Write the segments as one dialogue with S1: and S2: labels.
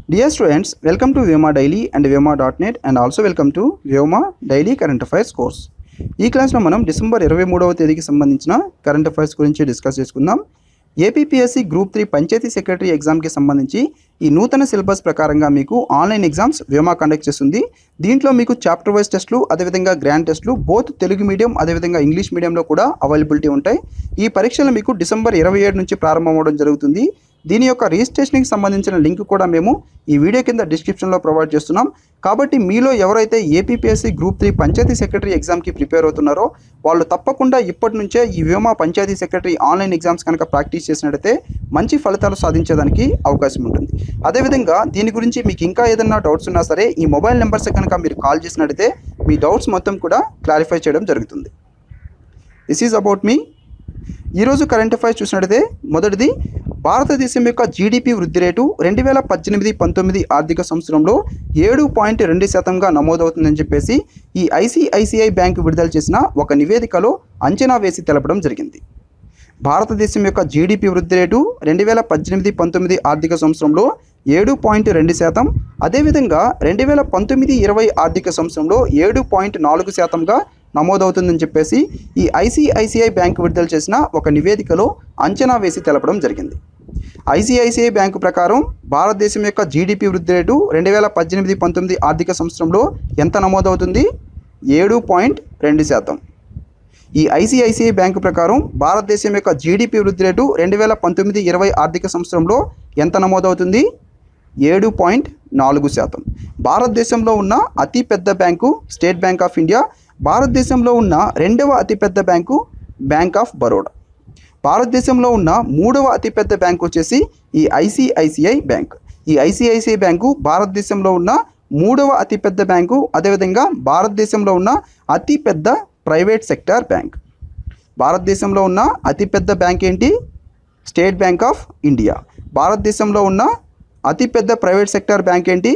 S1: Dear students, welcome to Vyoma Daily and Vyoma.net and also welcome to Vyoma Daily Current Affairs course. ఈ క్లాస్లో మనం December ఇరవై మూడవ తేదీకి సంబంధించిన కరెంట్ అఫైర్స్ గురించి డిస్కస్ చేసుకుందాం APPSC group three panchayat secretary ఎగ్జామ్కి సంబంధించి ఈ నూతన సిలబస్ ప్రకారంగా మీకు ఆన్లైన్ ఎగ్జామ్స్ వ్యోమా కండక్ట్ చేస్తుంది దీంట్లో మీకు చాప్టర్ వైజ్ టెస్టులు అదేవిధంగా గ్రాండ్ టెస్టులు బోత్ తెలుగు మీడియం అదేవిధంగా ఇంగ్లీష్ మీడియంలో కూడా అవైలబిలిటీ ఉంటాయి ఈ పరీక్షలు మీకు డిసెంబర్ ఇరవై ఏడు నుంచి ప్రారంభం అవ్వడం జరుగుతుంది దీని యొక్క రిజిస్ట్రేషన్కి సంబంధించిన లింక్ కూడా మేము ఈ వీడియో కింద డిస్క్రిప్షన్లో ప్రొవైడ్ చేస్తున్నాం కాబట్టి మీలో ఎవరైతే APPSC group three panchayat secretary ఎగ్జామ్కి ప్రిపేర్ అవుతున్నారో వాళ్ళు తప్పకుండా ఇప్పటి నుంచే ఈ Vyoma panchayat secretary online exams కనుక ప్రాక్టీస్ చేసినట్టయితే మంచి ఫలితాలు సాధించేదానికి అవకాశం ఉంటుంది అదేవిధంగా దీని గురించి మీకు ఇంకా ఏదైనా డౌట్స్ ఉన్నా సరే ఈ మొబైల్ నెంబర్స్ కనుక మీరు కాల్ చేసినట్టయితే మీ డౌట్స్ మొత్తం కూడా క్లారిఫై చేయడం జరుగుతుంది దిస్ ఈజ్ అబౌట్ మీ ఈరోజు కరెంట్ అఫైర్స్ చూసినట్టయితే మొదటిది భారతదేశం యొక్క జీడిపి వృద్ధి రేటు రెండు వేల పద్దెనిమిది పంతొమ్మిది ఆర్థిక సంవత్సరంలో ఏడు పాయింట్ రెండు శాతంగా నమోదవుతుందని చెప్పేసి ఈ ఐసిఐసిఐ బ్యాంకు విడుదల చేసిన ఒక నివేదికలో అంచనా వేసి తెలపడం జరిగింది భారతదేశం యొక్క జీడిపి వృద్ధి రేటు రెండు వేల పద్దెనిమిది పంతొమ్మిది ఆర్థిక సంవత్సరంలో ఏడు పాయింట్ రెండు శాతం అదేవిధంగా రెండు వేల పంతొమ్మిది ఇరవై ఆర్థిక సంవత్సరంలో ఏడు పాయింట్ నాలుగు శాతంగా నమోదవుతుందని చెప్పేసి ఈ ఐసిఐసిఐ బ్యాంకు విడుదల చేసిన ఒక నివేదికలో అంచనా వేసి తెలపడం జరిగింది ఐసిఐసిఐ బ్యాంకు ప్రకారం భారతదేశం యొక్క జీడిపి వృద్ధి రేటు రెండు వేల పద్దెనిమిది పంతొమ్మిది ఆర్థిక సంవత్సరంలో ఎంత నమోదవుతుంది ఏడు పాయింట్ రెండు శాతం ఈ ఐసిఐసిఐ బ్యాంకు ప్రకారం భారతదేశం యొక్క జీడిపి వృద్ధి రేటు రెండు వేల పంతొమ్మిది ఇరవై ఆర్థిక సంవత్సరంలో ఎంత నమోదవుతుంది ఏడు పాయింట్ నాలుగు శాతం భారతదేశంలో ఉన్న అతిపెద్ద bank State Bank of India భారతదేశంలో ఉన్న రెండవ అతిపెద్ద బ్యాంకు బ్యాంక్ ఆఫ్ బరోడా భారతదేశంలో ఉన్న మూడవ అతిపెద్ద బ్యాంక్ వచ్చేసి ఈ ఐసిఐసిఐ బ్యాంక్ ఈ ఐసిఐసిఐ బ్యాంకు భారతదేశంలో ఉన్న మూడవ అతిపెద్ద బ్యాంకు అదేవిధంగా భారతదేశంలో ఉన్న అతిపెద్ద ప్రైవేట్ సెక్టార్ బ్యాంక్ భారతదేశంలో ఉన్న అతిపెద్ద బ్యాంక్ ఏంటి స్టేట్ బ్యాంక్ ఆఫ్ ఇండియా భారతదేశంలో ఉన్న అతిపెద్ద ప్రైవేట్ సెక్టార్ బ్యాంక్ ఏంటి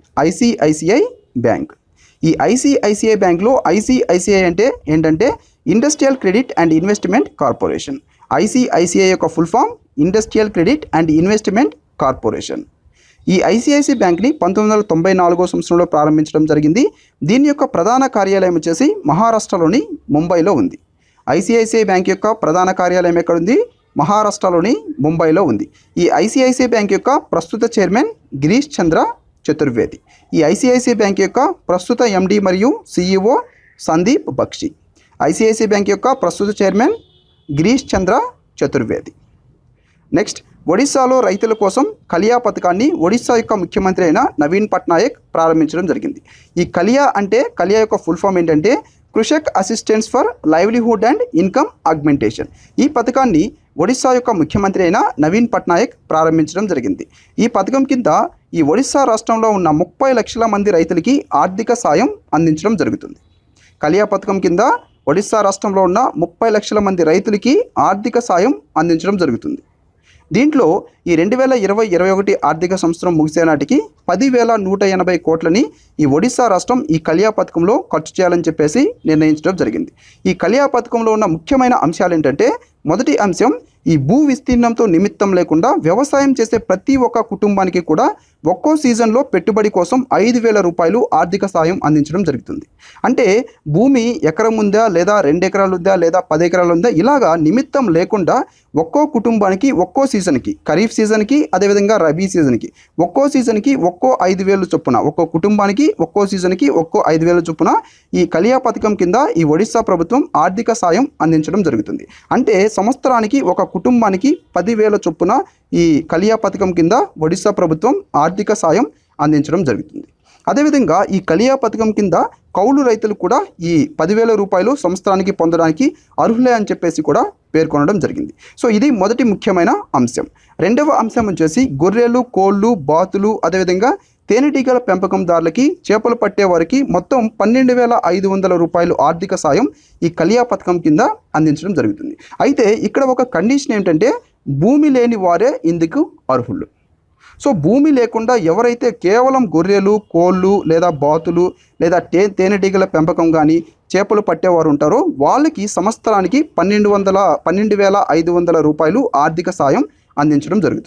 S1: ఐసిఐసిఐ బ్యాంక్ ఈ ఐసిఐసిఐ బ్యాంక్లో ఐసిఐసిఐ అంటే ఏంటంటే industrial credit and investment corporation ICICI యొక్క full form industrial credit and investment corporation ఈ ఐసిఐసి బ్యాంక్ని పంతొమ్మిది వందల తొంభై నాలుగో సంవత్సరంలో ప్రారంభించడం జరిగింది దీని యొక్క ప్రధాన కార్యాలయం వచ్చేసి మహారాష్ట్రలోని ముంబైలో ఉంది ఐసిఐసిఐ బ్యాంక్ యొక్క ప్రధాన కార్యాలయం ఎక్కడుంది మహారాష్ట్రలోని ముంబైలో ఉంది ఈ ఐసిఐసిఐ బ్యాంక్ యొక్క ప్రస్తుత చైర్మన్ గిరీష్ చంద్ర చతుర్వేది ఈ ఐసిఐసిఐ బ్యాంక్ యొక్క ప్రస్తుత ఎండి మరియు CEO Sandeep Bakshi ICICI bank యొక్క ప్రస్తుత చైర్మన్ గిరీష్ చంద్ర చతుర్వేది నెక్స్ట్ ఒడిశాలో రైతుల కోసం కలియా పథకాన్ని ఒడిశా యొక్క ముఖ్యమంత్రి అయిన నవీన్ పట్నాయక్ ప్రారంభించడం జరిగింది ఈ కలియా అంటే కలియా యొక్క ఫుల్ ఫామ్ ఏంటంటే Krushak assistance for livelihood and income augmentation ఈ పథకాన్ని ఒడిశా యొక్క ముఖ్యమంత్రి అయిన నవీన్ పట్నాయక్ ప్రారంభించడం జరిగింది ఈ పథకం కింద ఈ ఒడిశా రాష్ట్రంలో ఉన్న ముప్పై లక్షల మంది రైతులకి ఆర్థిక సాయం అందించడం జరుగుతుంది కలియా పథకం కింద ఒడిశా రాష్ట్రంలో ఉన్న ముప్పై లక్షల మంది రైతులకి ఆర్థిక సాయం అందించడం జరుగుతుంది దీంట్లో ఈ రెండు వేల ఇరవై ఇరవై ఒకటి ఆర్థిక సంవత్సరం ముగిసే నాటికి పదివేల నూట ఎనభై కోట్లని ఈ ఒడిశా రాష్ట్రం ఈ కలియా పథకంలో ఖర్చు చేయాలని చెప్పేసి నిర్ణయించడం జరిగింది ఈ కలియా పథకంలో ఉన్న ముఖ్యమైన అంశాలు ఏంటంటే మొదటి అంశం ఈ భూ విస్తీర్ణంతో నిమిత్తం లేకుండా వ్యవసాయం చేసే ప్రతి ఒక్క కుటుంబానికి కూడా ఒక్కో సీజన్లో పెట్టుబడి కోసం ఐదు వేల రూపాయలు ఆర్థిక సాయం అందించడం జరుగుతుంది అంటే భూమి ఎకరం ఉందా లేదా రెండు ఎకరాలు ఉందా లేదా పది ఎకరాలు ఉందా ఇలాగా నిమిత్తం లేకుండా ఒక్కో కుటుంబానికి ఒక్కో సీజన్కి ఖరీఫ్ సీజన్కి అదేవిధంగా రబీ సీజన్కి ఒక్కో సీజన్కి ఒక్కో ఐదు వేలు చొప్పున ఒక్కో కుటుంబానికి ఒక్కో సీజన్కి ఒక్కో ఐదు వేల చొప్పున ఈ కలియా పథకం కింద ఈ ఒడిశా ప్రభుత్వం ఆర్థిక సాయం అందించడం జరుగుతుంది అంటే సంవత్సరానికి ఒక కుటుంబానికి పదివేల చొప్పున ఈ కలియా పథకం కింద ఒడిశా ప్రభుత్వం ఆర్థిక సాయం అందించడం జరుగుతుంది అదేవిధంగా ఈ కలియా పథకం కింద కౌలు రైతులు కూడా ఈ పదివేల రూపాయలు సంవత్సరానికి పొందడానికి అర్హులే అని చెప్పేసి కూడా పేర్కొనడం జరిగింది సో ఇది మొదటి ముఖ్యమైన అంశం రెండవ అంశం వచ్చేసి గొర్రెలు కోళ్ళు బాతులు అదేవిధంగా తేనెటీగల పెంపకందారులకి చేపలు పట్టే వారికి మొత్తం పన్నెండు వేల ఐదు వందల రూపాయలు ఆర్థిక సాయం ఈ కలియా పథకం కింద అందించడం జరుగుతుంది అయితే ఇక్కడ ఒక కండిషన్ ఏంటంటే భూమి లేని వారే ఇందుకు అర్హులు సో భూమి లేకుండా ఎవరైతే కేవలం గొర్రెలు కోళ్ళు లేదా బాతులు లేదా టే తేనెటీగల పెంపకం కానీ చేపలు పట్టేవారు ఉంటారో వాళ్ళకి సంవత్సరానికి పన్నెండు వందల పన్నెండు వేల ఐదు వందల రూపాయలు ఆర్థిక సాయం అందించడం జరుగుతుంది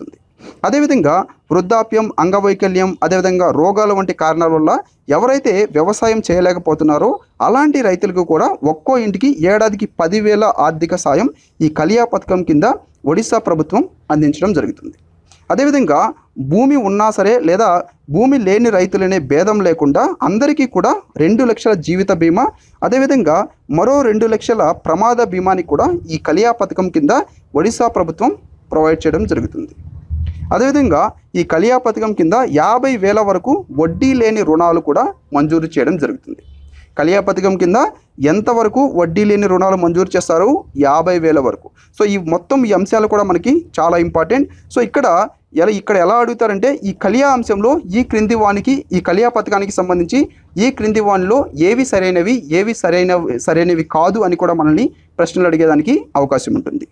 S1: అదేవిధంగా వృద్ధాప్యం అంగవైకల్యం అదేవిధంగా రోగాల వంటి కారణాల వల్ల ఎవరైతే వ్యవసాయం చేయలేకపోతున్నారో అలాంటి రైతులకు కూడా ఒక్కో ఇంటికి ఏడాదికి పదివేల ఆర్థిక సాయం ఈ కలియా పథకం కింద ఒడిశా ప్రభుత్వం అందించడం జరుగుతుంది అదేవిధంగా భూమి ఉన్నా సరే లేదా భూమి లేని రైతులనే భేదం లేకుండా అందరికీ కూడా రెండు లక్షల జీవిత బీమా అదేవిధంగా మరో రెండు లక్షల ప్రమాద బీమాని కూడా ఈ కలియా పథకం కింద ఒడిశా ప్రభుత్వం ప్రొవైడ్ చేయడం జరుగుతుంది అదేవిధంగా ఈ కలియా పథకం కింద యాభై వేల వరకు వడ్డీ లేని రుణాలు కూడా మంజూరు చేయడం జరుగుతుంది కలియా పథకం కింద ఎంతవరకు వడ్డీ లేని రుణాలు మంజూరు చేస్తారు యాభై వేల వరకు సో ఈ మొత్తం ఈ అంశాలు కూడా మనకి చాలా ఇంపార్టెంట్ సో ఇక్కడ ఎలా ఇక్కడ ఎలా అడుగుతారంటే ఈ కలియా అంశంలో ఈ క్రింది వానికి ఈ కలియా పథకానికి సంబంధించి ఈ క్రింది వానిలో ఏవి సరైనవి ఏవి సరైన సరైనవి కాదు అని కూడా మనల్ని ప్రశ్నలు అడిగేదానికి అవకాశం ఉంటుంది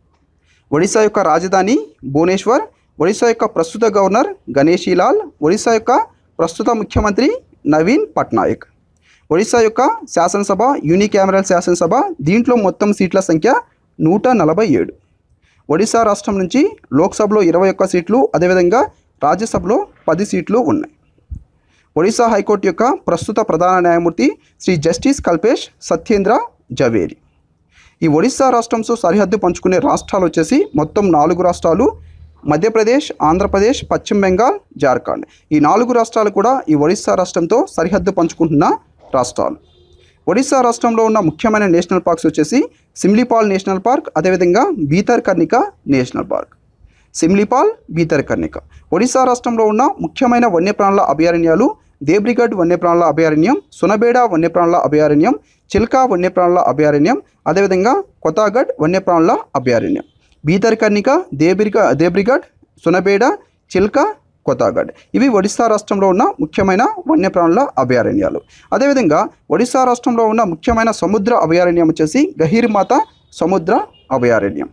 S1: ఒడిశా యొక్క రాజధాని భువనేశ్వర్ ఒడిశా యొక్క ప్రస్తుత గవర్నర్ గణేషీలాల్ ఒడిశా యొక్క ప్రస్తుత ముఖ్యమంత్రి నవీన్ పట్నాయక్ ఒడిశా యొక్క శాసనసభ యూనికామరల్ శాసనసభ దీంట్లో మొత్తం సీట్ల సంఖ్య నూట నలభై ఏడు ఒడిశా రాష్ట్రం నుంచి లోక్సభలో ఇరవై ఒక్క సీట్లు అదేవిధంగా రాజ్యసభలో పది సీట్లు ఉన్నాయి ఒడిశా హైకోర్టు యొక్క ప్రస్తుత ప్రధాన న్యాయమూర్తి శ్రీ జస్టిస్ కల్పేష్ సత్యేంద్ర జవేరి ఈ ఒడిశా రాష్ట్రంతో సరిహద్దు పంచుకునే రాష్ట్రాలు వచ్చేసి మొత్తం నాలుగు రాష్ట్రాలు మధ్యప్రదేశ్ ఆంధ్రప్రదేశ్ పశ్చిమ బెంగాల్ జార్ఖండ్ ఈ నాలుగు రాష్ట్రాలు కూడా ఈ ఒడిశా రాష్ట్రంతో సరిహద్దు పంచుకుంటున్న రాష్ట్రాలు ఒడిశా రాష్ట్రంలో ఉన్న ముఖ్యమైన నేషనల్ పార్క్స్ వచ్చేసి సిమ్లీపాల్ నేషనల్ పార్క్ అదేవిధంగా బీతర్కర్ణిక నేషనల్ పార్క్ సిమ్లీపాల్ బీతర్కర్ణిక ఒడిశా రాష్ట్రంలో ఉన్న ముఖ్యమైన వన్యప్రాణుల అభయారణ్యాలు దేబ్రిగఢ్ వన్యప్రాణుల అభయారణ్యం సునబేడ వన్యప్రాణుల అభయారణ్యం చిల్కా వన్యప్రాణుల అభయారణ్యం అదేవిధంగా కొత్తగఢ్ వన్యప్రాణుల అభయారణ్యం బీతర్కర్ణిక దేబ్రిగ దేబ్రిగఢ్ సునబేడ చిల్కా కొత్తగఢ్ ఇవి ఒడిశా రాష్ట్రంలో ఉన్న ముఖ్యమైన వన్యప్రాణుల అభయారణ్యాలు అదేవిధంగా ఒడిశా రాష్ట్రంలో ఉన్న ముఖ్యమైన సముద్ర అభయారణ్యం వచ్చేసి గహీర్మాత సముద్ర అభయారణ్యం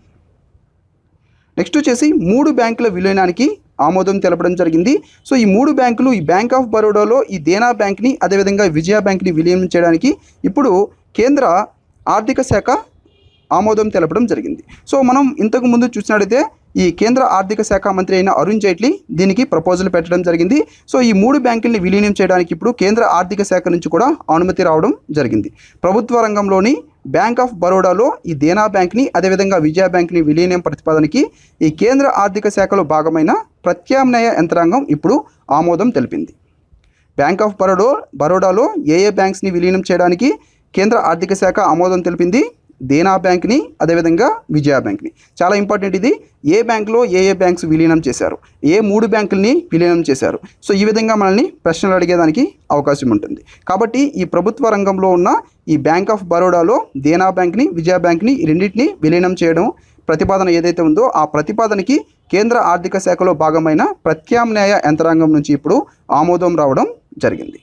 S1: నెక్స్ట్ వచ్చేసి మూడు బ్యాంకుల విలీనానికి ఆమోదం తెలపడం జరిగింది సో ఈ మూడు బ్యాంకులు ఈ బ్యాంక్ ఆఫ్ బరోడాలో ఈ దేనా బ్యాంక్ని అదేవిధంగా విజయ బ్యాంక్ని విలీనం చేయడానికి ఇప్పుడు కేంద్ర ఆర్థిక శాఖ ఆమోదం తెలపడం జరిగింది సో మనం ఇంతకు ముందు చూసినట్టయితే ఈ కేంద్ర ఆర్థిక శాఖ మంత్రి అయిన అరుణ్ జైట్లీ దీనికి ప్రపోజల్ పెట్టడం జరిగింది సో ఈ మూడు బ్యాంకుల్ని విలీనం చేయడానికి ఇప్పుడు కేంద్ర ఆర్థిక శాఖ నుంచి కూడా అనుమతి రావడం జరిగింది ప్రభుత్వ రంగంలోని బ్యాంక్ ఆఫ్ బరోడాలో ఈ దేనా బ్యాంక్ని అదేవిధంగా విజయ బ్యాంక్ని విలీనం ప్రతిపాదనకి ఈ కేంద్ర ఆర్థిక శాఖలో భాగమైన ప్రత్యామ్నాయ యంత్రాంగం ఇప్పుడు ఆమోదం తెలిపింది బ్యాంక్ ఆఫ్ బరోడో బరోడాలో ఏ ఏ బ్యాంక్స్ని విలీనం చేయడానికి కేంద్ర ఆర్థిక శాఖ ఆమోదం తెలిపింది దేనా బ్యాంక్ని అదేవిధంగా విజయ బ్యాంక్ని చాలా ఇంపార్టెంట్ ఇది ఏ బ్యాంకులో ఏ ఏ బ్యాంక్స్ విలీనం చేశారు ఏ మూడు బ్యాంకుల్ని విలీనం చేశారు సో ఈ విధంగా మనల్ని ప్రశ్నలు అడిగేదానికి అవకాశం ఉంటుంది కాబట్టి ఈ ప్రభుత్వ రంగంలో ఉన్న ఈ బ్యాంక్ ఆఫ్ బరోడాలో దేనా బ్యాంక్ని విజయ బ్యాంక్ని ఈ రెండింటిని విలీనం చేయడం ప్రతిపాదన ఏదైతే ఉందో ఆ ప్రతిపాదనకి కేంద్ర ఆర్థిక శాఖలో భాగమైన ప్రత్యామ్నాయ యంత్రాంగం నుంచి ఇప్పుడు ఆమోదం రావడం జరిగింది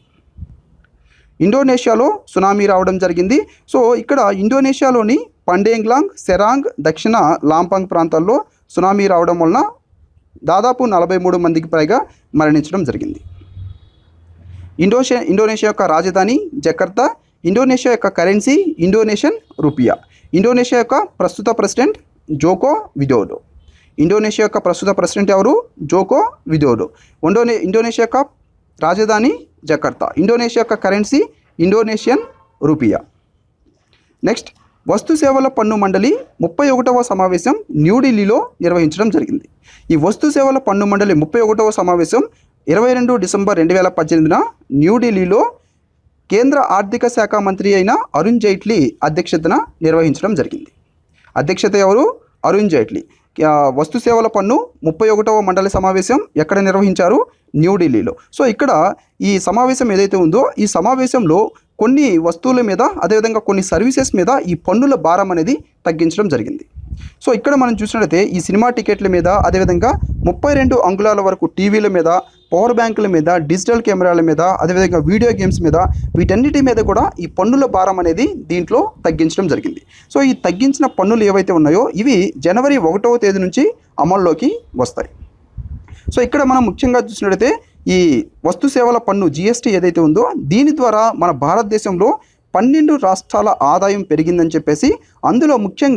S1: ఇండోనేషియాలో సునామీ రావడం జరిగింది సో ఇక్కడ ఇండోనేషియాలోని పండేంగ్లాంగ్ సెరాంగ్ దక్షిణ లాంపాంగ్ ప్రాంతాల్లో సునామీ రావడం వలన దాదాపు నలభై మూడు మందికి పైగా మరణించడం జరిగింది ఇండోషియా ఇండోనేషియా యొక్క రాజధాని జకర్తా ఇండోనేషియా యొక్క కరెన్సీ ఇండోనేషియన్ రూపియా ఇండోనేషియా యొక్క ప్రస్తుత ప్రెసిడెంట్ జోకో విడోడో ఇండోనేషియా యొక్క ప్రస్తుత ప్రెసిడెంట్ ఎవరు జోకో విడోడో ఇండోనే ఇండోనేషియా యొక్క రాజధాని జకర్తా ఇండోనేషియా యొక్క కరెన్సీ ఇండోనేషియన్ రూపియా నెక్స్ట్ వస్తు సేవల పన్ను మండలి ముప్పై ఒకటవ సమావేశం న్యూఢిల్లీలో నిర్వహించడం జరిగింది ఈ వస్తు సేవల పన్ను మండలి ముప్పై ఒకటవ సమావేశం ఇరవై రెండు డిసెంబర్ రెండు వేల పద్దెనిమిదిన న్యూఢిల్లీలో కేంద్ర ఆర్థిక శాఖ మంత్రి అయిన అరుణ్ జైట్లీ అధ్యక్షతన నిర్వహించడం జరిగింది అధ్యక్షత ఎవరు అరుణ్ జైట్లీ ఆ, వస్తు సేవల పన్ను ముప్పై ఒకటవ మండలి సమావేశం ఎక్కడ నిర్వహించారు న్యూఢిల్లీలో సో ఇక్కడ ఈ సమావేశం ఏదైతే ఉందో ఈ సమావేశంలో కొన్ని వస్తువుల మీద అదేవిధంగా కొన్ని సర్వీసెస్ మీద ఈ పన్నుల భారం అనేది తగ్గించడం జరిగింది సో ఇక్కడ మనం చూసినట్లయితే ఈ సినిమా టికెట్ల మీద అదేవిధంగా ముప్పై రెండు అంగుళాల వరకు టీవీల మీద పవర్ బ్యాంకుల మీద డిజిటల్ కెమెరాల మీద అదేవిధంగా వీడియో గేమ్స్ మీద వీటన్నిటి మీద కూడా ఈ పన్నుల భారం అనేది దీంట్లో తగ్గించడం జరిగింది సో ఈ తగ్గించిన పన్నులు ఏవైతే ఉన్నాయో ఇవి జనవరి ఒకటవ తేదీ నుంచి అమల్లోకి వస్తాయి సో ఇక్కడ మనం ముఖ్యంగా చూసినట్లయితే ఈ వస్తు సేవల పన్ను జిఎస్టీ ఏదైతే ఉందో దీని ద్వారా మన భారతదేశంలో పన్నెండు రాష్ట్రాల ఆదాయం పెరిగిందని చెప్పేసి అందులో ముఖ్యంగా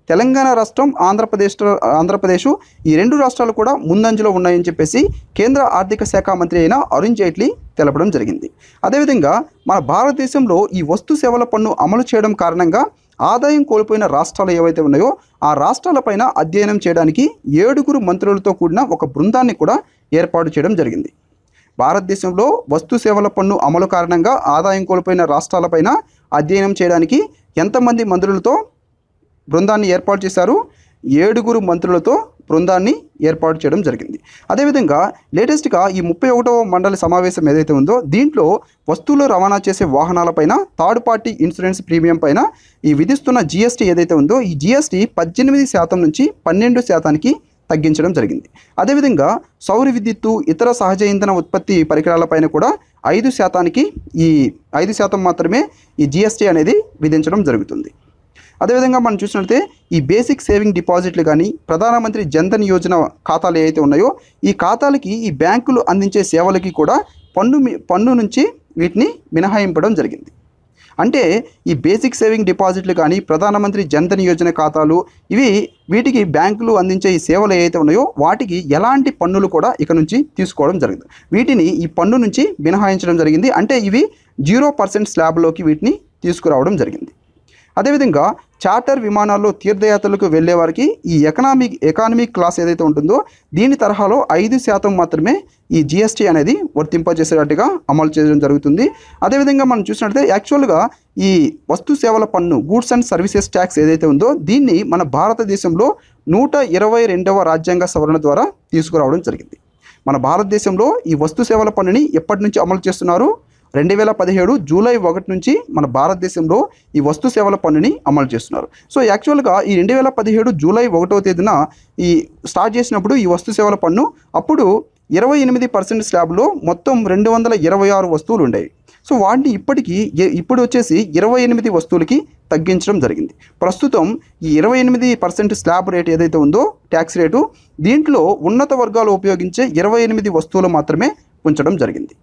S1: తెలంగాణ రాష్ట్రం ఆంధ్రప్రదేశ్ ఆంధ్రప్రదేశ్ ఈ రెండు రాష్ట్రాలు కూడా ముందంజలో ఉన్నాయని చెప్పేసి కేంద్ర ఆర్థిక శాఖ మంత్రి అయిన అరుణ్ జైట్లీ తెలపడం జరిగింది అదేవిధంగా మన భారతదేశంలో ఈ వస్తు సేవల పన్ను అమలు చేయడం కారణంగా ఆదాయం కోల్పోయిన రాష్ట్రాలు ఏవైతే ఉన్నాయో ఆ రాష్ట్రాలపైన అధ్యయనం చేయడానికి ఏడుగురు మంత్రులతో కూడిన ఒక బృందాన్ని కూడా ఏర్పాటు చేయడం జరిగింది భారతదేశంలో వస్తు సేవల పన్ను అమలు కారణంగా ఆదాయం కోల్పోయిన రాష్ట్రాలపైన అధ్యయనం చేయడానికి ఎంతమంది మంత్రులతో బృందాన్ని ఏర్పాటు చేశారు ఏడుగురు మంత్రులతో బృందాన్ని ఏర్పాటు చేయడం జరిగింది అదేవిధంగా లేటెస్ట్గా ఈ ముప్పై ఒకటవ మండలి సమావేశం ఏదైతే ఉందో దీంట్లో వస్తువులు రవాణా చేసే వాహనాలపైన థర్డ్ పార్టీ ఇన్సూరెన్స్ ప్రీమియం పైన ఈ విధిస్తున్న జీఎస్టీ ఏదైతే ఉందో ఈ జీఎస్టీ పద్దెనిమిది శాతం నుంచి పన్నెండు శాతానికి తగ్గించడం జరిగింది అదేవిధంగా సౌర విద్యుత్తు ఇతర సహజ ఇంధన ఉత్పత్తి పరికరాలపైన కూడా ఐదు శాతానికి ఈ ఐదు శాతం మాత్రమే ఈ జిఎస్టీ అనేది విధించడం జరుగుతుంది అదేవిధంగా మనం చూసినట్లయితే ఈ బేసిక్ సేవింగ్ డిపాజిట్లు కానీ ప్రధానమంత్రి జన్ధన్ యోజన ఖాతాలు ఏవైతే ఉన్నాయో ఈ ఖాతాలకి ఈ బ్యాంకులు అందించే సేవలకి కూడా పన్ను మీ- పన్ను నుంచి వీటిని మినహాయింపడం జరిగింది అంటే ఈ బేసిక్ సేవింగ్ డిపాజిట్లు కానీ ప్రధానమంత్రి జన్ధన్ యోజన ఖాతాలు ఇవి వీటికి బ్యాంకులు అందించే ఈ సేవలు ఏవైతే ఉన్నాయో వాటికి ఎలాంటి పన్నులు కూడా ఇక నుంచి తీసుకోవడం జరిగింది వీటిని ఈ పన్ను నుంచి మినహాయించడం జరిగింది అంటే ఇవి జీరో పర్సెంట్ స్లాబ్లోకి వీటిని తీసుకురావడం జరిగింది అదేవిధంగా చార్టర్ విమానాల్లో తీర్థయాత్రలకు వెళ్ళే వారికి ఈ ఎకనామిక్ ఎకానమిక్ క్లాస్ ఏదైతే ఉంటుందో దీని తరహాలో ఐదు శాతం మాత్రమే ఈ జిఎస్టీ అనేది వర్తింపజేసేటట్టుగా అమలు చేయడం జరుగుతుంది అదేవిధంగా మనం చూసినట్లయితే యాక్చువల్గా ఈ వస్తు సేవల పన్ను గూడ్స్ అండ్ సర్వీసెస్ ట్యాక్స్ ఏదైతే ఉందో దీన్ని మన భారతదేశంలో నూట ఇరవై రెండవ రాజ్యాంగ సవరణ ద్వారా తీసుకురావడం జరిగింది మన భారతదేశంలో ఈ వస్తు సేవల పన్నుని ఎప్పటి నుంచి అమలు చేస్తున్నారు రెండు వేల పదిహేడు జూలై ఒకటి నుంచి మన భారతదేశంలో ఈ వస్తు సేవల పన్నుని అమలు చేస్తున్నారు సో యాక్చువల్గా ఈ రెండు వేల పదిహేడు జూలై ఒకటవ తేదీన ఈ స్టార్ట్ చేసినప్పుడు ఈ వస్తు సేవల పన్ను అప్పుడు ఇరవై ఎనిమిది పర్సెంట్ స్లాబ్లో మొత్తం రెండు వందల ఇరవై ఆరు వస్తువులు ఉండేవి సో వాటిని ఇప్పటికీ ఎ- ఇప్పుడు వచ్చేసి ఇరవై ఎనిమిది వస్తువులకి తగ్గించడం జరిగింది ప్రస్తుతం ఈ ఇరవై ఎనిమిది పర్సెంట్ స్లాబ్ రేట్ ఏదైతే ఉందో ట్యాక్స్ రేటు దీంట్లో ఉన్నత వర్గాలు ఉపయోగించే ఇరవై ఎనిమిది వస్తువులు మాత్రమే ఉంచడం జరిగింది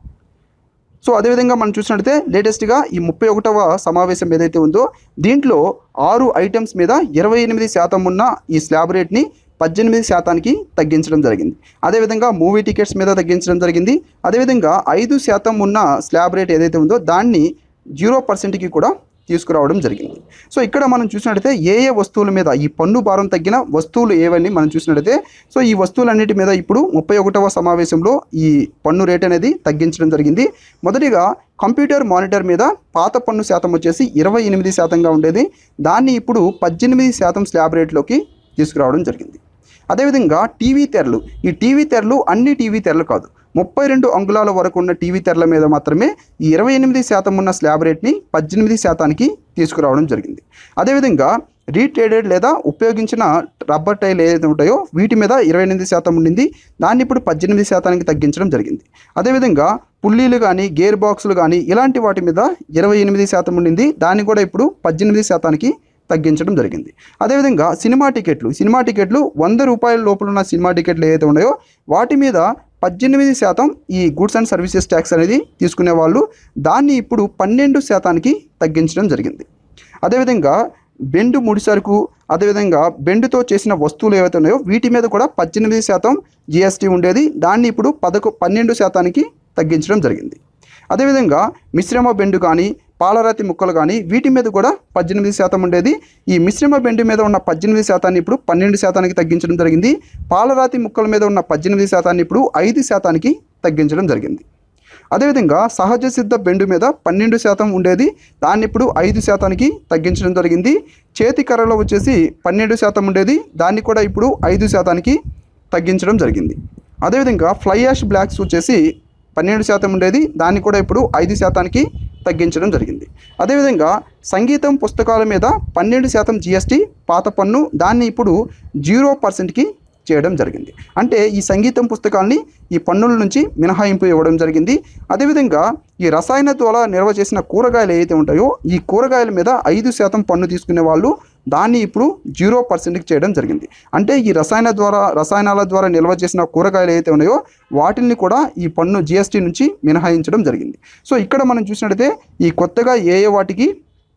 S1: సో అదేవిధంగా మనం చూసినట్లయితే లేటెస్ట్గా ఈ ముప్పై ఒకటవ సమావేశం ఏదైతే ఉందో దీంట్లో ఆరు ఐటమ్స్ మీద ఇరవై ఎనిమిది శాతం ఉన్న ఈ స్లాబ్ రేట్ని పద్దెనిమిది శాతానికి తగ్గించడం జరిగింది అదేవిధంగా మూవీ టికెట్స్ మీద తగ్గించడం జరిగింది అదేవిధంగా ఐదు శాతం ఉన్న స్లాబ్ రేట్ ఏదైతే ఉందో దాన్ని జీరో పర్సెంట్కి కూడా తీసుకురావడం జరిగింది సో ఇక్కడ మనం చూసినట్లయితే ఏ ఏ వస్తువుల మీద ఈ పన్ను భారం తగ్గిన వస్తువులు ఏవని మనం చూసినట్లయితే సో ఈ వస్తువులన్నిటి మీద ఇప్పుడు ముప్పై ఒకటవ సమావేశంలో ఈ పన్ను రేట్ అనేది తగ్గించడం జరిగింది మొదటిగా కంప్యూటర్ మానిటర్ మీద పాత పన్ను శాతం వచ్చేసి ఇరవై ఎనిమిది శాతంగా ఉండేది దాన్ని ఇప్పుడు పద్దెనిమిది శాతం స్లాబ్ రేట్లోకి తీసుకురావడం జరిగింది అదేవిధంగా టీవీ తెరలు ఈ టీవీ తెరలు అన్ని టీవీ తెరలు కాదు ముప్పై రెండు అంగుళాల వరకు ఉన్న టీవీ తెరల మీద మాత్రమే ఈ ఇరవై ఎనిమిది శాతం ఉన్న స్లాబ్ రేట్ని పద్దెనిమిది శాతానికి తీసుకురావడం జరిగింది అదేవిధంగా రీట్రేడెడ్ లేదా ఉపయోగించిన రబ్బర్ టైల్ ఏదైతే ఉంటాయో వీటి మీద ఇరవై ఎనిమిది శాతం ఉండింది దాన్ని ఇప్పుడు పద్దెనిమిది శాతానికి తగ్గించడం జరిగింది అదేవిధంగా పుల్లీలు కానీ గేర్ బాక్సులు కానీ ఇలాంటి వాటి మీద ఇరవై ఎనిమిది శాతం ఉండింది దాన్ని కూడా ఇప్పుడు పద్దెనిమిది శాతానికి తగ్గించడం జరిగింది అదేవిధంగా సినిమా టికెట్లు సినిమా టికెట్లు వంద రూపాయల లోపల ఉన్న సినిమా టికెట్లు ఏవైతే ఉన్నాయో వాటి మీద పద్దెనిమిది శాతం ఈ గూడ్స్ అండ్ సర్వీసెస్ ట్యాక్స్ అనేది తీసుకునే వాళ్ళు దాన్ని ఇప్పుడు పన్నెండు శాతానికి తగ్గించడం జరిగింది అదేవిధంగా బెండు ముడి సరుకు అదేవిధంగా బెండుతో చేసిన వస్తువులు ఏవైతే ఉన్నాయో వీటి మీద కూడా పద్దెనిమిది శాతం జిఎస్టీ ఉండేది దాన్ని ఇప్పుడు పదకొ పన్నెండు శాతానికి తగ్గించడం జరిగింది అదేవిధంగా మిశ్రమ బెండు కానీ పాలరాతి ముక్కలు కానీ వీటి మీద కూడా పద్దెనిమిది శాతం ఉండేది ఈ మిశ్రమ బెండు మీద ఉన్న పద్దెనిమిది శాతాన్ని ఇప్పుడు పన్నెండు శాతానికి తగ్గించడం జరిగింది పాలరాతి ముక్కల మీద ఉన్న పద్దెనిమిది శాతాన్ని ఇప్పుడు ఐదు శాతానికి తగ్గించడం జరిగింది అదేవిధంగా సహజ సిద్ధ బెండు మీద పన్నెండు శాతం ఉండేది దాన్ని ఇప్పుడు ఐదు శాతానికి తగ్గించడం జరిగింది చేతి కర్రలో వచ్చేసి పన్నెండు శాతం ఉండేది దాన్ని కూడా ఇప్పుడు ఐదు శాతానికి తగ్గించడం జరిగింది అదేవిధంగా ఫ్లై యాష్ బ్లాక్స్ వచ్చేసి పన్నెండు శాతం ఉండేది దాన్ని కూడా ఇప్పుడు ఐదు శాతానికి తగ్గించడం జరిగింది అదేవిధంగా సంగీతం పుస్తకాల మీద పన్నెండు శాతం జిఎస్టీ పాత పన్ను దాన్ని ఇప్పుడు జీరో పర్సెంట్కి చేయడం జరిగింది అంటే ఈ సంగీతం పుస్తకాల్ని ఈ పన్నుల నుంచి మినహాయింపు ఇవ్వడం జరిగింది అదేవిధంగా ఈ రసాయన ద్వారా నిల్వ చేసిన కూరగాయలు ఏవైతే ఉంటాయో ఈ కూరగాయల మీద ఐదు శాతం పన్ను తీసుకునే వాళ్ళు దాన్ని ఇప్పుడు జీరో పర్సెంట్కి చేయడం జరిగింది అంటే ఈ రసాయన ద్వారా రసాయనాల ద్వారా నిల్వ చేసిన కూరగాయలు ఏవైతే ఉన్నాయో వాటిని కూడా ఈ పన్ను జిఎస్టీ నుంచి మినహాయించడం జరిగింది సో ఇక్కడ మనం చూసినట్టయితే ఈ కొత్తగా ఏ ఏ వాటికి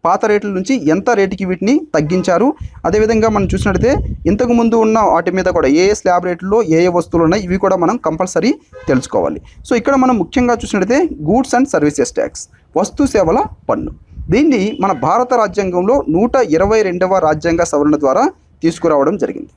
S1: పాత రేట్ల నుంచి ఎంత రేటుకి వీటిని తగ్గించారు అదేవిధంగా మనం చూసినట్లయితే ఇంతకు ముందు ఉన్న వాటి మీద కూడా ఏ ఏ స్లాబ్ రేట్లలో ఏ ఏ వస్తువులు ఉన్నాయి ఇవి కూడా మనం కంపల్సరీ తెలుసుకోవాలి సో ఇక్కడ మనం ముఖ్యంగా చూసినట్లయితే గూడ్స్ అండ్ సర్వీసెస్ ట్యాక్స్ వస్తు సేవల పన్ను దీన్ని మన భారత రాజ్యాంగంలో నూట ఇరవై రెండవ రాజ్యాంగ సవరణ ద్వారా తీసుకురావడం జరిగింది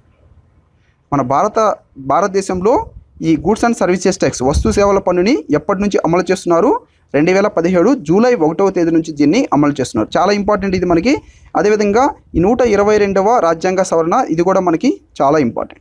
S1: మన భారత భారతదేశంలో ఈ గూడ్స్ అండ్ సర్వీసెస్ ట్యాక్స్ వస్తు సేవల పన్నుని ఎప్పటి నుంచి అమలు చేస్తున్నారు రెండు వేల పదిహేడు జూలై ఒకటవ తేదీ నుంచి దీన్ని అమలు చేస్తున్నారు చాలా ఇంపార్టెంట్ ఇది మనకి అదేవిధంగా ఈ నూట ఇరవై రెండవ రాజ్యాంగ సవరణ ఇది కూడా మనకి చాలా ఇంపార్టెంట్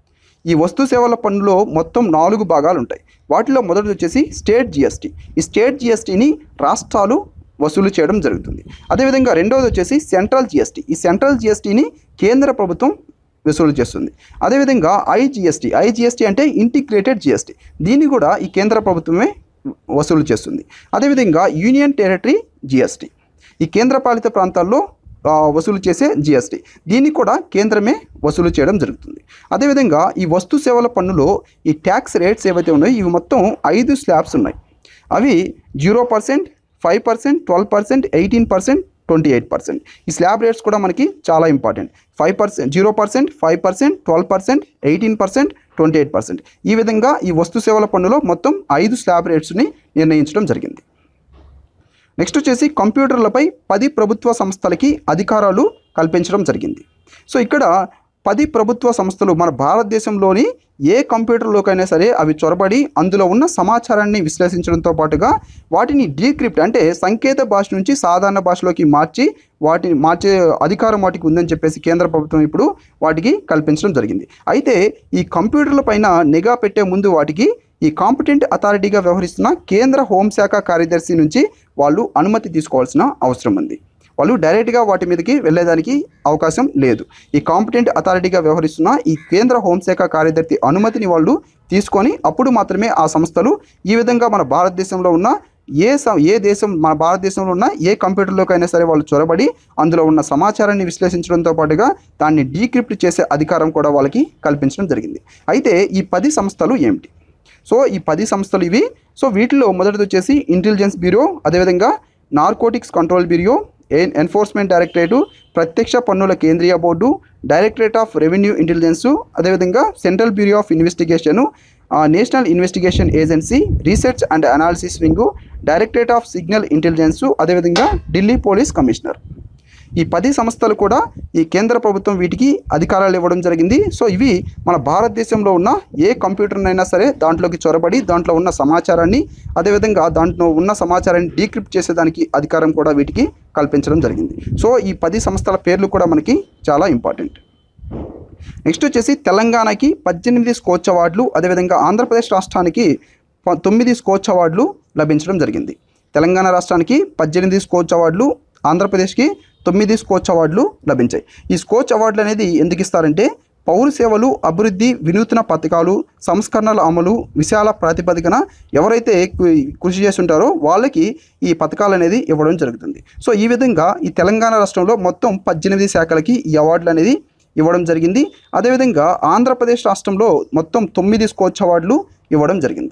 S1: ఈ వస్తు సేవల పన్నులో మొత్తం నాలుగు భాగాలు ఉంటాయి వాటిలో మొదటిది వచ్చేసి స్టేట్ జిఎస్టీ ఈ స్టేట్ జిఎస్టీని రాష్ట్రాలు వసూలు చేయడం జరుగుతుంది అదేవిధంగా రెండవది వచ్చేసి సెంట్రల్ జిఎస్టీ ఈ సెంట్రల్ జిఎస్టీని కేంద్ర ప్రభుత్వం వసూలు చేస్తుంది అదేవిధంగా ఐజిఎస్టీ ఐజిఎస్టీ అంటే ఇంటిగ్రేటెడ్ జిఎస్టీ దీన్ని కూడా ఈ కేంద్ర ప్రభుత్వమే వసూలు చేస్తుంది అదేవిధంగా యూనియన్ టెరిటరీ జిఎస్టీ ఈ కేంద్రపాలిత ప్రాంతాల్లో ఆ, వసూలు చేసే జిఎస్టీ దీన్ని కూడా కేంద్రమే వసూలు చేయడం జరుగుతుంది అదేవిధంగా ఈ వస్తు సేవల పన్నులో ఈ ట్యాక్స్ రేట్స్ ఏవైతే ఉన్నాయో ఇవి మొత్తం ఐదు స్లాబ్స్ ఉన్నాయి అవి zero percent five percent twelve percent eighteen percent twenty eight percent ఈ స్లాబ్ రేట్స్ కూడా మనకి చాలా important five percent zero percent five percent twelve percent eighteen percent twenty eight percent ఈ విధంగా ఈ వస్తు సేవల పన్నులో మొత్తం ఐదు స్లాబ్ రేట్స్ని నిర్ణయించడం జరిగింది నెక్స్ట్ వచ్చేసి కంప్యూటర్లపై పది ప్రభుత్వ సంస్థలకి అధికారాలు కల్పించడం జరిగింది సో ఇక్కడ పది ప్రభుత్వ సంస్థలు మన భారతదేశంలోని ఏ కంప్యూటర్లోకైనా సరే అవి చొరబడి అందులో ఉన్న సమాచారాన్ని విశ్లేషించడంతో పాటుగా వాటిని డీక్రిప్ట్ అంటే సంకేత భాష నుంచి సాధారణ భాషలోకి మార్చి వాటిని మార్చే అధికారం వాటికి ఉందని చెప్పేసి కేంద్ర ప్రభుత్వం ఇప్పుడు వాటికి కల్పించడం జరిగింది అయితే ఈ కంప్యూటర్ల పైన నిఘా పెట్టే ముందు వాటికి ఈ కాంపిటెంట్ అథారిటీగా వ్యవహరిస్తున్న కేంద్ర హోంశాఖ కార్యదర్శి నుంచి వాళ్ళు అనుమతి తీసుకోవాల్సిన అవసరం ఉంది వాళ్ళు డైరెక్ట్గా వాటి మీదకి వెళ్ళేదానికి అవకాశం లేదు ఈ కాంపిటెంట్ అథారిటీగా వ్యవహరిస్తున్న ఈ కేంద్ర హోంశాఖ కార్యదర్శి అనుమతిని వాళ్ళు తీసుకొని అప్పుడు మాత్రమే ఆ సంస్థలు ఈ విధంగా మన భారతదేశంలో ఉన్న ఏ స ఏ దేశం మన భారతదేశంలో ఉన్న ఏ కంప్యూటర్లోకైనా సరే వాళ్ళు చొరబడి అందులో ఉన్న సమాచారాన్ని విశ్లేషించడంతో పాటుగా దాన్ని డీక్రిప్ట్ చేసే అధికారం కూడా వాళ్ళకి కల్పించడం జరిగింది అయితే ఈ పది సంస్థలు ఏమిటి సో ఈ పది సంస్థలు ఇవి సో వీటిలో మొదటిది వచ్చేసి ఇంటెలిజెన్స్ బ్యూరో అదేవిధంగా నార్కోటిక్స్ కంట్రోల్ బ్యూరో ఎన్ ఎన్ఫోర్స్మెంట్ డైరెక్టరేటు ప్రత్యక్ష పన్నుల కేంద్రీయ board directorate of revenue intelligence అదేవిధంగా central bureau of investigation national investigation agency research and analysis wing directorate of signal intelligence అదేవిధంగా ఢిల్లీ పోలీస్ కమిషనర్ ఈ పది సంస్థలు కూడా ఈ కేంద్ర ప్రభుత్వం వీటికి అధికారాలు ఇవ్వడం జరిగింది సో ఇవి మన భారతదేశంలో ఉన్న ఏ కంప్యూటర్నైనా సరే దాంట్లోకి చొరబడి దాంట్లో ఉన్న సమాచారాన్ని అదేవిధంగా దాంట్లో ఉన్న సమాచారాన్ని డీక్రిప్ట్ చేసేదానికి అధికారం కూడా వీటికి కల్పించడం జరిగింది సో ఈ పది సంస్థల పేర్లు కూడా మనకి చాలా ఇంపార్టెంట్ నెక్స్ట్ వచ్చేసి తెలంగాణకి పద్దెనిమిది స్కోచ్ అవార్డులు అదేవిధంగా ఆంధ్రప్రదేశ్ రాష్ట్రానికి ప- తొమ్మిది స్కోచ్ అవార్డులు లభించడం జరిగింది తెలంగాణ రాష్ట్రానికి పద్దెనిమిది స్కోచ్ అవార్డులు ఆంధ్రప్రదేశ్కి తొమ్మిది స్కోచ్ అవార్డులు లభించాయి ఈ స్కోచ్ అవార్డులు అనేది ఎందుకు ఇస్తారంటే పౌర సేవలు అభివృద్ధి వినూత్న పథకాలు సంస్కరణల అమలు విశాల ప్రాతిపదికన ఎవరైతే కు- కృషి చేస్తుంటారో వాళ్ళకి ఈ పథకాలు అనేది ఇవ్వడం జరుగుతుంది సో ఈ విధంగా ఈ తెలంగాణ రాష్ట్రంలో మొత్తం పద్దెనిమిది శాఖలకి ఈ అవార్డులు అనేది ఇవ్వడం జరిగింది అదేవిధంగా ఆంధ్రప్రదేశ్ రాష్ట్రంలో మొత్తం తొమ్మిది స్కోచ్ అవార్డులు ఇవ్వడం జరిగింది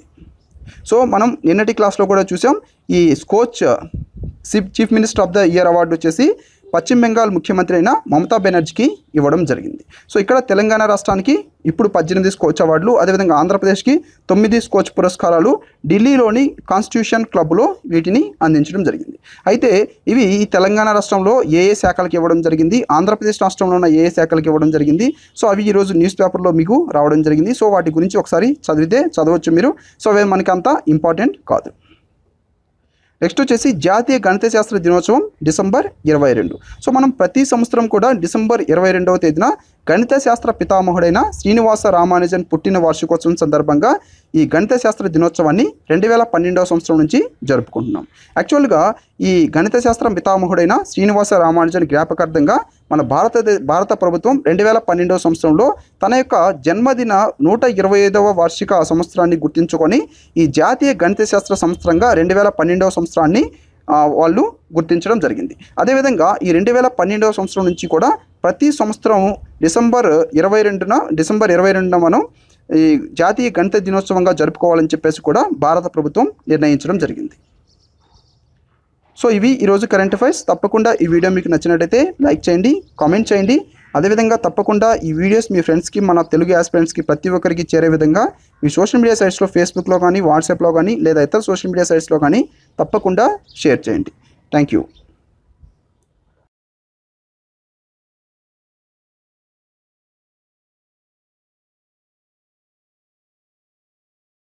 S1: సో మనం నిన్నటి క్లాస్లో కూడా చూసాం ఈ Skoch chief chief minister of the year award వచ్చేసి పశ్చిమ బెంగాల్ ముఖ్యమంత్రి అయిన మమతా బెనర్జీకి ఇవ్వడం జరిగింది సో ఇక్కడ తెలంగాణ రాష్ట్రానికి ఇప్పుడు పద్దెనిమిది స్కోచ్ అవార్డులు అదేవిధంగా ఆంధ్రప్రదేశ్కి తొమ్మిది స్కోచ్ పురస్కారాలు ఢిల్లీలోని కాన్స్టిట్యూషన్ క్లబ్లో వీటిని అందించడం జరిగింది అయితే ఇవి ఈ తెలంగాణ రాష్ట్రంలో ఏ ఏ శాఖలకు ఇవ్వడం జరిగింది ఆంధ్రప్రదేశ్ రాష్ట్రంలో ఉన్న ఏ ఏ శాఖలకు ఇవ్వడం జరిగింది సో అవి ఈరోజు న్యూస్ పేపర్లో మీకు రావడం జరిగింది సో వాటి గురించి ఒకసారి చదివితే చదవచ్చు మీరు సో అవి మనకి అంత ఇంపార్టెంట్ కాదు నెక్స్ట్ వచ్చేసి జాతీయ గణిత శాస్త్ర దినోత్సవం డిసెంబర్ ఇరవై రెండు సో మనం ప్రతి సంవత్సరం కూడా డిసెంబర్ ఇరవై రెండవ తేదీన గణిత శాస్త్ర పితామహుడైన శ్రీనివాస రామానుజన్ పుట్టిన వార్షికోత్సవం సందర్భంగా ఈ గణిత శాస్త్ర దినోత్సవాన్ని రెండు వేల పన్నెండవ సంవత్సరం నుంచి జరుపుకుంటున్నాం యాక్చువల్గా ఈ గణిత శాస్త్రం పితామహుడైన శ్రీనివాస రామానుజన్ జ్ఞాపకార్థంగా మన భారత భారత ప్రభుత్వం రెండు వేల పన్నెండవ సంవత్సరంలో తన యొక్క జన్మదిన నూట ఇరవై ఐదవ వార్షిక సంవత్సరాన్ని గుర్తించుకొని ఈ జాతీయ గణిత శాస్త్ర సంవత్సరంగా రెండు వేల పన్నెండవ సంవత్సరాన్ని ఆ, వాళ్ళు గుర్తించడం జరిగింది అదేవిధంగా ఈ రెండు వేల పన్నెండవ సంవత్సరం నుంచి కూడా ప్రతి సంవత్సరం డిసెంబర్ ఇరవై రెండున డిసెంబర్ ఇరవై రెండున మనం ఈ జాతీయ గణిత దినోత్సవంగా జరుపుకోవాలని చెప్పేసి కూడా భారత ప్రభుత్వం నిర్ణయించడం జరిగింది సో ఇవి ఈరోజు కరెంట్ అఫైర్స్ తప్పకుండా ఈ వీడియో మీకు నచ్చినట్టయితే లైక్ చేయండి కామెంట్ చేయండి అదేవిధంగా తప్పకుండా ఈ వీడియోస్ మీ ఫ్రెండ్స్కి మన తెలుగు యాస్పిరెంట్స్కి ప్రతి ఒక్కరికి చేరే విధంగా మీ సోషల్ మీడియా సైట్స్లో ఫేస్బుక్లో కానీ వాట్సాప్లో కానీ లేదా ఇతర సోషల్ మీడియా సైట్స్లో కానీ తప్పకుండా షేర్ చేయండి థ్యాంక్ యూ